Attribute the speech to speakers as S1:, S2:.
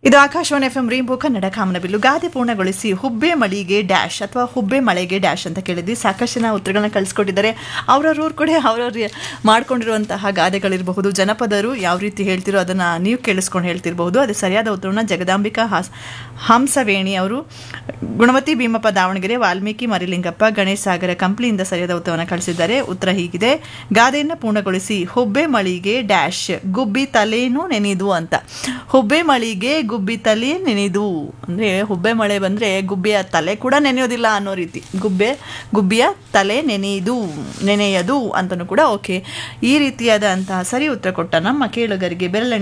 S1: ಇದು Akashvani F M rainbow Kannada Kamanabillu ಗಾದೆ ಪೂರ್ಣಗೊಳಿಸಿ ಹುಬ್ಬೆ ಮಳಿಗೆ ಡ್ಯಾಶ್ ಅಥವಾ ಹುಬ್ಬೆ ಮಳೆಗೆ ಡ್ಯಾಶ್ ಅಂತ ಕೇಳಿದ್ವಿ ಸಾಕಷ್ಟು ಜನ ಉತ್ತರಗಳನ್ನ ಕಳಿಸ್ಕೊಟ್ಟಿದ್ದಾರೆ ಅವ್ರವ್ರ ಊರ್ ಕಡೆ ಅವ್ರವ್ರ ಮಾಡ್ಕೊಂಡಿರುವಂತಹ ಗಾದೆಗಳಿರಬಹುದು ಜನಪದರು ಯಾವ ರೀತಿ ಹೇಳ್ತಿರೋ ಅದನ್ನ ನೀವು ಕೇಳಿಸ್ಕೊಂಡು ಹೇಳ್ತಿರಬಹುದು ಅದು ಸರಿಯಾದ ಉತ್ತರವನ್ನ ಜಗದಾಂಬಿಕಾ ಹಾಸ್ ಹಂಸವೇಣಿ ಅವರು ಗುಣವತಿ ಭೀಮಪ್ಪ ದಾವಣಗೆರೆ ವಾಲ್ಮೀಕಿ ಮರಿಲಿಂಗಪ್ಪ ಗಣೇಶ್ ಸಾಗರ ಕಂಪ್ಲಿಯಿಂದ ಸರಿಯಾದ ಉತ್ತರವನ್ನು ಕಳಿಸಿದ್ದಾರೆ ಉತ್ತರ ಹೀಗಿದೆ ಗಾದೆಯನ್ನು ಪೂರ್ಣಗೊಳಿಸಿ ಹುಬ್ಬೆ ಮಳಿಗೆ ಡ್ಯಾಶ್ ಗುಬ್ಬಿ ತಲೇನು ನೆನೆದು ಅಂತ ಹುಬ್ಬೆ ಮಳಿಗೆ ಗುಬ್ಬಿ ತಲೆ ನೆನೆದು ಅಂದರೆ ಹುಬ್ಬೆ ಮಳೆ ಬಂದರೆ ಗುಬ್ಬಿಯ ತಲೆ ಕೂಡ ನೆನೆಯೋದಿಲ್ಲ ಅನ್ನೋ ರೀತಿ ಗುಬ್ಬೆ ಗುಬ್ಬಿಯ ತಲೆ ನೆನೆಯುದು ನೆನೆಯದು ಅಂತಲೂ ಕೂಡ ಓಕೆ ಈ ರೀತಿಯಾದಂತಹ ಸರಿ ಉತ್ತರ ಕೊಟ್ಟ ನಮ್ಮ ಕೇಳುಗರಿಗೆ ಬೆರಳೆಣೆ